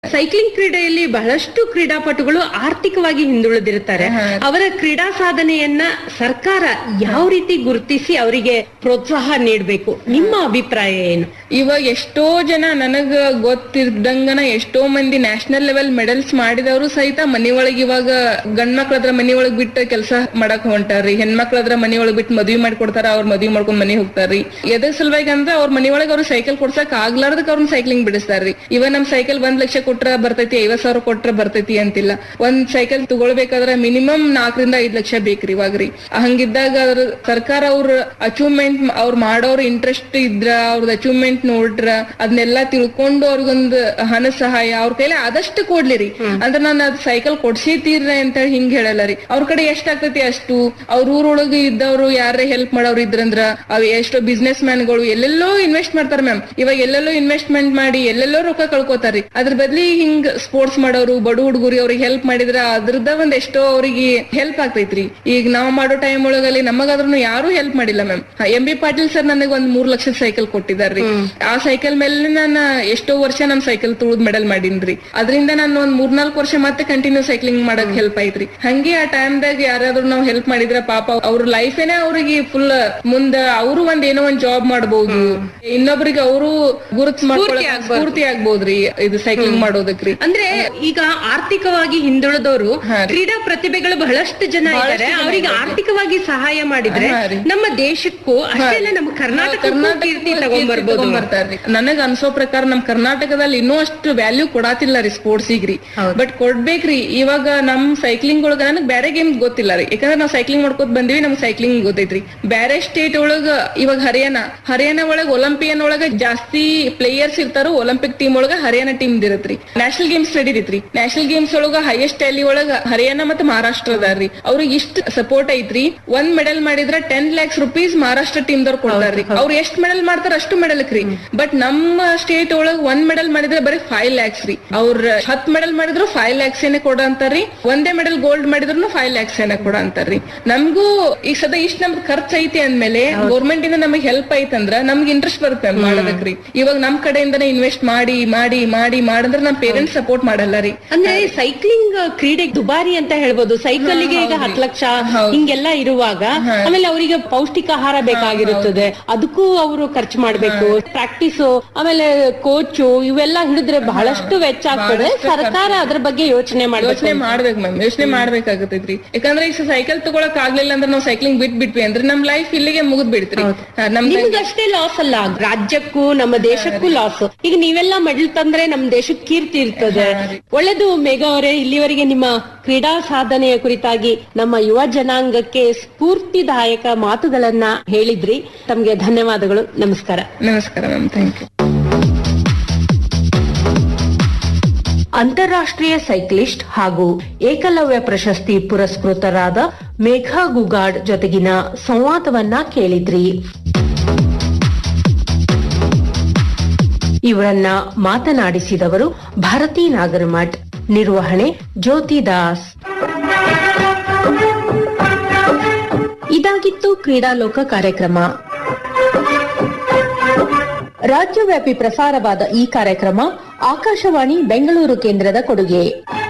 Cycling ಕ್ರೀಡೆಯಲ್ಲಿ ಬಹಳಷ್ಟು ಕ್ರೀಡಾಪಟುಗಳು ಆರ್ಥಿಕವಾಗಿ ಹಿಂದುಳಿದಿರುತ್ತಾರೆ ಅವರ ಕ್ರೀಡಾ ಸಾಧನೆಯನ್ನ ಸರ್ಕಾರ ಯಾವ ರೀತಿ ಗುರುತಿಸಿ ಅವರಿಗೆ ಪ್ರೋತ್ಸಾಹ ನೀಡಬೇಕು ನಿಮ್ಮ ಅಭಿಪ್ರಾಯ ಏನು ಇವಾಗ ಎಷ್ಟೋ ಜನ ನನಗ ಗೊತ್ತಿದ್ದಂಗನ ಎಷ್ಟೋ ಮಂದಿ ನ್ಯಾಷನಲ್ ಲೆವೆಲ್ ಮೆಡಲ್ಸ್ ಮಾಡಿದವರು ಸಹಿತ ಮನಿ ಒಳಗ್ ಇವಾಗ ಗಂಡ್ ಮಕ್ಳದ್ರ ಮನಿ ಒಳಗ್ ಬಿಟ್ಟು ಕೆಲಸ ಮಾಡಕ್ ಹೊಂಟಾರ್ರಿ ಹೆಣ್ಮಕ್ಳದ್ರ ಮನಿ ಒಳಗ್ ಬಿಟ್ಟು ಮದ್ವಿ ಮಾಡ್ಕೊಡ್ತಾರ ಅವ್ರ ಮದ್ವಿ ಮಾಡ್ಕೊಂಡ್ ಮನಿ ಹೋಗ್ತಾರ್ರಿ ಎದ್ರ ಸಲುವಾಗಿ ಅಂದ್ರೆ ಅವ್ರ ಮನಿ ಒಳಗ್ ಅವ್ರು ಸೈಕಲ್ ಕೊಡ್ಸಕ್ ಆಗ್ಲಾರ್ದಕ್ ಅವ್ರನ್ನ ಸೈಕ್ಲಿಂಗ್ ಬಿಡಿಸ್ತಾರ್ರಿ ಇವಾಗ ನಮ್ ಸೈಕಲ್ ಒಂದ್ ಲಕ್ಷ ಕೊಟ್ರ ಬರ್ತೈತಿ ಐವತ್ ಸಾವಿರ ಕೊಟ್ರ ಬರ್ತೈತಿ ಅಂತಿಲ್ಲ ಒಂದ್ ಸೈಕಲ್ ತಗೊಳ್ಬೇಕಾದ್ರ ಮಿನಿಮಮ್ ನಾಲ್ಕರಿಂದ ಐದ್ ಲಕ್ಷ ಬೇಕ್ರಿ ಇವಾಗ್ರಿ ಹಂಗಿದ್ದಾಗ ಅದ್ರ ಸರ್ಕಾರ ಅವ್ರ ಅಚೀವ್ಮೆಂಟ್ ಅವ್ರ ಮಾಡೋರ್ ಇಂಟ್ರೆಸ್ಟ್ ಇದ್ರ ಅವ್ರದ್ ಅಚೀವ್ಮೆಂಟ್ ನೋಡ್ರ ಅದನ್ನೆಲ್ಲ ತಿಳ್ಕೊಂಡು ಅವ್ರಿಗೊಂದು ಹಣ ಸಹಾಯ ಅವ್ರ ಕೈಲಿ ಆದಷ್ಟು ಕೊಡ್ಲಿ ರೀ ಅಂದ್ರೆ ನಾನು ಅದ್ ಸೈಕಲ್ ಕೊಡ್ಸಿತೀರ್ರಿ ಅಂತ ಹೇಳಿ ಹಿಂಗ್ ಹೇಳಲ್ಲ ರೀ ಅವ್ರ ಕಡೆ ಎಷ್ಟ್ ಆಗ್ತೈತಿ ಅಷ್ಟು ಅವ್ರ ಊರೊಳಗೆ ಇದ್ದವ್ರು ಯಾರೇ ಹೆಲ್ಪ್ ಮಾಡೋರು ಇದ್ರಂದ್ರ ಅವ್ ಎಷ್ಟೋ ಬಿಸ್ನೆಸ್ ಮ್ಯಾನ್ಗಳು ಎಲ್ಲೆಲ್ಲೋ ಇನ್ವೆಸ್ಟ್ ಮಾಡ್ತಾರ ಮ್ಯಾಮ್ ಇವಾಗ ಎಲ್ಲೆಲ್ಲೋ ಇನ್ವೆಸ್ಟ್ಮೆಂಟ್ ಮಾಡಿ ಎಲ್ಲೆಲ್ಲೋ ರೊಕ್ಕ ಕಳ್ಕೊತಾರ್ರಿ ಅದ್ರ ಬದ್ಲಿ ಹಿಂಗ್ ಸ್ಪೋರ್ಟ್ಸ್ ಮಾಡೋರು ಬಡ ಹುಡುಗರಿ ಅವ್ರಿಗೆ ಹೆಲ್ಪ್ ಮಾಡಿದ್ರ ಅದ್ರದ ಒಂದ್ ಎಷ್ಟೋ ಅವ್ರಿಗೆ ಹೆಲ್ಪ್ ಆಗ್ತೈತ್ರಿ ಈಗ ನಾವ್ ಮಾಡೋ ಟೈಮ್ ಒಳಗಲ್ಲಿ ನಮಗಾದ್ರೂ ಯಾರು ಹೆಲ್ಪ್ ಮಾಡಿಲ್ಲ ma'am M B Patil sir ನನಗೆ ಒಂದ್ ಮೂರ್ ಲಕ್ಷದ ಸೈಕಲ್ ಕೊಟ್ಟಿದಾರ್ರಿ ಆ ಸೈಕಲ್ ಮೇಲೆ ನಾನು ಎಷ್ಟೋ ವರ್ಷ ನಮ್ ಸೈಕಲ್ ತುಳಿದ್ ಮೆಡಲ್ ಮಾಡೀನ್ರಿ ಅದರಿಂದ ನಾನು ಒಂದ್ ಮೂರ್ನಾಲ್ಕು ವರ್ಷ ಮತ್ತೆ ಕಂಟಿನ್ಯೂ ಸೈಕ್ಲಿಂಗ್ ಮಾಡಕ್ ಹೆಲ್ಪ್ ಐತ್ರಿ ಹಂಗೆ ಆ ಟೈಮ್ದಾಗ ಯಾರಾದ್ರೂ ನಾವ್ ಹೆಲ್ಪ್ ಮಾಡಿದ್ರ ಪಾಪ ಅವ್ರ ಲೈಫೇನೆ ಅವ್ರಿಗೆ ಫುಲ್ ಮುಂದ ಅವರು ಒಂದ್ ಏನೋ ಒಂದ್ ಜಾಬ್ ಮಾಡ್ಬೋದು ಇನ್ನೊಬ್ರಿಗೆ ಅವರು ಗುರುತ್ ಮಾಡ್ಕೊಳಕ್ ಸ್ಫೂರ್ತಿ ಆಗ್ಬೋದ್ರಿ ಇದು ಸೈಕ್ಲಿಂಗ್ ಮಾಡೋದಕ್ರಿ ಅಂದ್ರೆ ಈಗ ಆರ್ಥಿಕವಾಗಿ ಹಿಂದುಳಿದವರು ಕ್ರೀಡಾ ಪ್ರತಿಭೆಗಳು ಬಹಳಷ್ಟು ಜನ ಇದ್ದಾರೆ ಅವರಿಗೆ ಆರ್ಥಿಕವಾಗಿ ಸಹಾಯ ಮಾಡಿದ್ರೆ ಹಾ ರೀ. ನಮ್ಮ ದೇಶಕ್ಕೂ ಅಷ್ಟೇ ಅಲ್ಲ ನಮ್ಮ ಕರ್ನಾಟಕಕ್ಕೂ ಕೀರ್ತಿ ತಗೊಂಡ್ಬರ್ಬೋದು ಬರ್ತಾರ್ರಿ ನನಗ್ ಅನ್ಸೋ ಪ್ರಕಾರ ನಮ್ ಕರ್ನಾಟಕದಲ್ಲಿ ಇನ್ನೂ ಅಷ್ಟು ವ್ಯಾಲ್ಯೂ ಕೊಡಾತಿಲ್ಲ ರೀ ಸ್ಪೋರ್ಟ್ಸ್ ರೀ ಬಟ್ ಕೊಡ್ಬೇಕ್ರಿ ಇವಾಗ ನಮ್ ಸೈಕ್ಲಿಂಗ್ ಒಳಗ ನನಗ್ ಬೇರೆ ಗೇಮ್ ಗೊತ್ತಿಲ್ಲ ರೀ ಯಾಕಂದ್ರೆ ನಾವ್ ಸೈಕ್ಲಿಂಗ್ ಮಾಡ್ಕೊತ ಬಂದಿವಿ ನಮ್ಗ್ ಸೈಕ್ಲಿಂಗ್ ಗೊತ್ತೈತ್ರಿ ಬೇರೆ ಸ್ಟೇಟ್ ಒಳಗ ಇವಾಗ ಹರಿಯಾಣ ಹರಿಯಾಣ ಒಳಗ ಒಲಿಂಪಿಯನ್ ಒಳಗ ಜಾಸ್ತಿ ಪ್ಲೇಯರ್ಸ್ ಇರ್ತಾರೋ ಒಲಿಂಪಿಕ್ ಟೀಮ್ ಒಳಗ ಹರಿಯಾಣ ಟೀಮ್ ಇರತ್ರಿ ನ್ಯಾಷನಲ್ ಗೇಮ್ಸ್ ನಡೀತೈತ್ರಿ ನ್ಯಾಷನಲ್ ಗೇಮ್ಸ್ ಒಳಗ ಹೈಯೆಸ್ಟ್ ಟ್ಯಾಲಿ ಒಳಗ ಹರಿಯಾಣ ಮತ್ತೆ ಮಹಾರಾಷ್ಟ್ರ ಅದಾರ್ರಿ ಅವ್ರಿಗೆ ಇಷ್ಟ ಸಪೋರ್ಟ್ ಐತ್ರಿ ಒಂದ್ ಮೆಡಲ್ ಮಾಡಿದ್ರ ten lakhs rupees Maharashtra team ದವ್ರು ಕೊಡ್ತಾರ್ರಿ ಅವ್ರು ಎಷ್ಟ್ ಮೆಡಲ್ ಮಾಡ್ತಾರ ಅಷ್ಟು ಮೆಡಲ್ ರೀ ಬಟ್ ನಮ್ಮ ಸ್ಟೇಟ್ ಒಳಗ ಒಂದ್ ಮೆಡಲ್ ಮಾಡಿದ್ರೆ ಬರೀ ಫೈವ್ ಲ್ಯಾಕ್ಸ್ ರೀ ಅವ್ರ ಹತ್ ಮೆಡಲ್ ಮಾಡಿದ್ರು ಫೈವ್ ಲ್ಯಾಕ್ಸ್ ಏನೇ ಕೊಡ ಅಂತಾರ್ರಿ ಒಂದೇ ಮೆಡಲ್ ಗೋಲ್ಡ್ ಮಾಡಿದ್ರು ಫೈವ್ ಲ್ಯಾಕ್ಸ್ ಏನೇ ಕೊಡ ಅಂತಾರ್ರಿ ನಮಗೂ ಈಗ ಸದಾ ಇಷ್ಟ ನಮ್ದು ಖರ್ಚ್ ಐತಿ ಅಂದ್ಮೇಲೆ ಗೌರ್ಮೆಂಟ್ ಇಂದ ನಮಗೆ ಹೆಲ್ಪ್ ಐತಂದ್ರ ನಮ್ಗೆ ಇಂಟ್ರೆಸ್ಟ್ ಬರುತ್ತೆ ಮಾಡೋದಕ್ರಿ ಇವಾಗ ನಮ್ ಕಡೆಯಿಂದನೇ ಇನ್ವೆಸ್ಟ್ ಮಾಡಿ ಮಾಡಿ ಮಾಡಿ ಮಾಡಂದ್ರ ನಮ್ ಪೇರೆಂಟ್ಸ್ ಸಪೋರ್ಟ್ ಮಾಡಲ್ಲ ರೀ ಅಂದ್ರೆ ಸೈಕ್ಲಿಂಗ್ ಕ್ರೀಡೆ ದುಬಾರಿ ಅಂತ ಹೇಳ್ಬೋದು ಸೈಕಲ್ಗೆ ಈಗ ಹತ್ತು ಲಕ್ಷ ಹಿಂಗೆಲ್ಲ ಇರುವಾಗ ಆಮೇಲೆ ಅವರಿಗೆ ಪೌಷ್ಟಿಕ ಆಹಾರ ಬೇಕಾಗಿರುತ್ತದೆ ಅದಕ್ಕೂ ಅವರು ಖರ್ಚು ಮಾಡ್ಬೇಕು ಪ್ರಾಕ್ಟೀಸ್ ಆಮೇಲೆ ಕೋಚು ಇವೆಲ್ಲ ಹಿಡಿದ್ರೆ ಬಹಳಷ್ಟು ವೆಚ್ಚ ಆಗ್ತದೆ ಸರ್ಕಾರ ಅದ್ರ ಬಗ್ಗೆ ಯೋಚನೆ ಮಾಡ್ಬೇಕು ಯೋಚನೆ ಮಾಡ್ಬೇಕು ಮ್ಯಾಮ್ ಯೋಚನೆ ಮಾಡ್ಬೇಕಾಗತೈತ್ರಿ ಯಾಕಂದ್ರೆ ಈಗ ಸೈಕಲ್ ತಗೊಳಕ್ ಆಗ್ಲಿಲ್ಲ ಅಂದ್ರೆ ನಾವು ಸೈಕ್ಲಿಂಗ್ ಬಿಟ್ ಬಿಟ್ವಿ ಅಂದ್ರೆ ನಮ್ ಲೈಫ್ ಇಲ್ಲಿಗೆ ಮುಗಿದ್ ಬಿಡ್ತ್ರಿ ಹಾ, ನಮ್ದು ನಿಮ್ಗಷ್ಟೇ ಲಾಸ್ ಅಲ್ಲ ರಾಜ್ಯಕ್ಕೂ ನಮ್ಮ ದೇಶಕ್ಕೂ ಲಾಸ್ ಈಗ ನೀವೆಲ್ಲ ಮೆಡಲ್ ತಂದ್ರೆ ನಮ್ ದೇಶಕ್ಕೆ ಕೀರ್ತಿ ಇರ್ತದೆ ಒಳ್ಳೇದು ಮೇಘ ಅವರೇ ಇಲ್ಲಿವರೆಗೆ ನಿಮ್ಮ ಕ್ರೀಡಾ ಸಾಧನೆಯ ಕುರಿತಾಗಿ ನಮ್ಮ ಯುವ ಜನಾಂಗಕ್ಕೆ ಸ್ಫೂರ್ತಿದಾಯಕ ಮಾತುಗಳನ್ನ ಹೇಳಿದ್ರಿ ತಮ್ಗೆ ಧನ್ಯವಾದಗಳು ನಮಸ್ಕಾರ ನಮಸ್ಕಾರ ಮ್ಯಾಮ್ ಥ್ಯಾಂಕ್ ಯು ಅಂತಾರಾಷ್ಟ್ರೀಯ ಸೈಕ್ಲಿಸ್ಟ್ ಹಾಗೂ ಏಕಲವ್ಯ ಪ್ರಶಸ್ತಿ ಪುರಸ್ಕೃತರಾದ ಮೇಘಾ ಗುಗಾಡ್ ಜೊತೆಗಿನ ಸಂವಾದವನ್ನ ಕೇಳಿದ್ರಿ ಇವರನ್ನ ಮಾತನಾಡಿಸಿದವರು ಭಾರತಿ ನಾಗರಮಠ್ ನಿರ್ವಹಣೆ ಜ್ಯೋತಿ ದಾಸ್ ಇದಾಗಿತ್ತು ಕ್ರೀಡಾಲೋಕ ಕಾರ್ಯಕ್ರಮ ರಾಜ್ಯವ್ಯಾಪಿ ಪ್ರಸಾರವಾದ ಈ ಕಾರ್ಯಕ್ರಮ ಆಕಾಶವಾಣಿ ಬೆಂಗಳೂರು ಕೇಂದ್ರದ ಕೊಡುಗೆ